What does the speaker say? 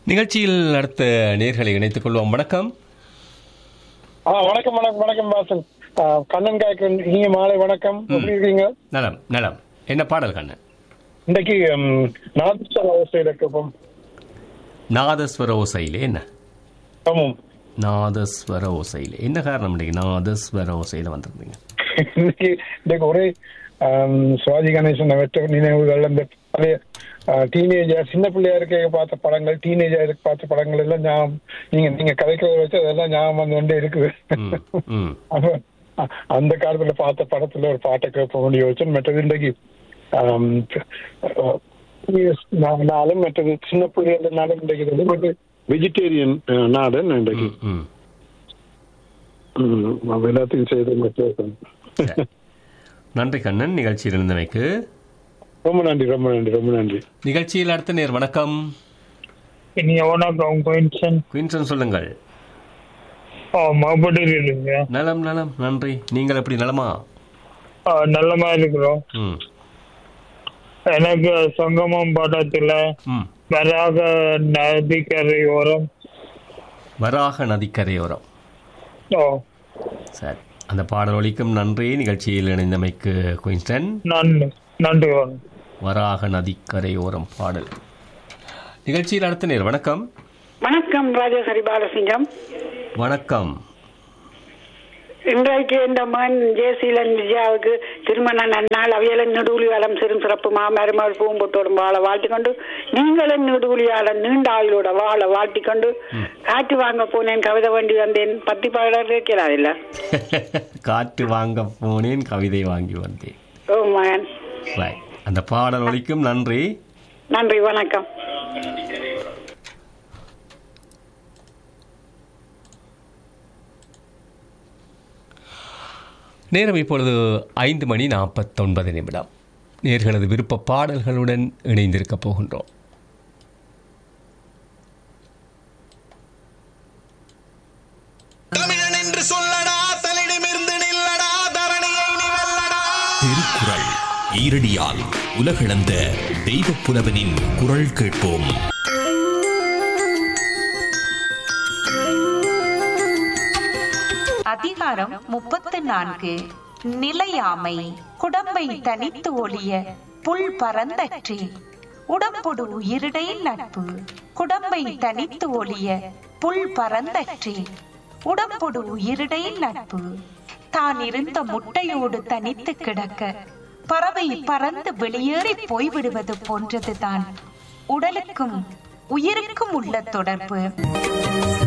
நிகழ்ச்சியில் அடுத்த நேர்களை இணைத்துக் கொள்வோம் வணக்கம் ஆ வணக்கம் வணக்கம் வணக்கம் வாசன் ஆ, கண்ணன் காய்க்கு இனிய மாலை வணக்கம் எப்படி இருக்கீங்க நலம் நலம் என்ன பாடல் கண்ணன் இன்னைக்கு ம், நாதஸ்வர அவஸ்தையில் இருக்கப்போம் நாதஸ்வர ஓசையிலே என்ன ஆமாம் நாதஸ்வர ஓசையிலே என்ன காரணம் இன்னைக்கு நாதஸ்வர ஓசையில வந்திருந்தீங்க இன்னைக்கு இன்னைக்கு ஒரே ஆம், சிவாஜி கணேசன் வெற்ற நினைவுகள் அந்த பழைய டீனேஜர் சின்ன பிள்ளையா இருக்க பார்த்த படங்கள் டீனேஜர் பார்த்த படங்கள் எல்லாம் ஞாபகம் நீங்க நீங்க கதைக்கிறத வச்சு அதெல்லாம் ஞாபகம் வந்து கொண்டே இருக்குது ம், ம். அப்ப, அ- அந்த காலத்துல பார்த்த படத்துல ஒரு பாட்டை கேட்ப முடிய வச்சு மற்றது இன்றைக்கு ஆம், அஹ், நா- நாளும் மற்றது சின்ன பிள்ளைகள்னாலும் இன்றைக்கு இது வந்து மற்ற வெஜிடேரியன் நாடன் இன்றைக்கு ம். ம், அவ எல்லாத்தையும் செய்து மற்ற சரி. நன்றி கண்ணன் நிகழ்ச்சியில் இருந்தமைக்கு ரொம்ப நன்றி ரொம்ப நன்றி ரொம்ப நன்றி நிகழ்ச்சியில் அடுத்த நேர் வணக்கம் இனிய வணக்கம் குயின்சன் குயின்சன் சொல்லுங்கள் ஆ மறுபடியும் இல்லைங்க நலம் நலம் நன்றி நீங்கள் எப்படி நலமா ஆ, நல்லமா இருக்கிறோம் ம் எனக்கு சங்கமம் பாடத்துல ம் வராக நதிக்கரை ஓரம் வராக நதிக்கரையோரம் ஓ சரி அந்த பாடல் ஒலிக்கும் நன்றி நிகழ்ச்சியில் இணைந்தமைக்கு குயின்ஸ்டன் நன்றி நன்றி வணக்கம் வராக நதிக்கரையோரம் பாடல் நிகழ்ச்சியில் அடுத்த நேர் வணக்கம் வணக்கம் ராஜேஸ்வரி பாலசிங்கம் வணக்கம் இன்றைக்கு இந்த மகன் ஜெயசீலன் விஜயாவுக்கு திருமண நன்னாள் அவையலன் நெடுவுலியாளம் சிறும் சிறப்பு மாமருமாள் பூம்புத்தோடும் வாழ வாழ்த்திக்கொண்டு நீங்களும் நெடுவுலியாளன் நீண்ட ஆயுளோட வாழ வாழ்த்திக்கொண்டு காற்று வாங்க போனேன் கவிதை வண்டி வந்தேன் பத்தி பாடல் இருக்கிறார் இல்ல காற்று வாங்க போனேன் கவிதை வாங்கி வந்தேன் ஓ மகன் Right. அந்த பாடல் ஒலிக்கும் நன்றி நன்றி வணக்கம் நேரம் இப்பொழுது ஐந்து மணி நாற்பத்தொன்பது நிமிடம் நேர்களது விருப்ப பாடல்களுடன் இணைந்திருக்கப் போகின்றோம் தமிழன் என்று சொல்லடா தலிடமிருந்து நில்லடா தரணியை நீ வெல்லடா திருக்குறள் ஈரடியால் உலகளந்த தெய்வப் புலவனின் குரல் கேட்போம் அதிகாரம் முப்பத்து நான்கு நிலையாமை குடம்பை தனித்து ஒளிய புல் பரந்தற்றி உடம்பொடு உயிரிடை நட்பு குடம்பை தனித்து ஒளிய புல் பரந்தற்றி உடம்பொடு உயிரிடை நட்பு தான் இருந்த முட்டையோடு தனித்து கிடக்க பறவை பறந்து வெளியேறி போய்விடுவது போன்றதுதான் உடலுக்கும் உயிருக்கும் உள்ள தொடர்பு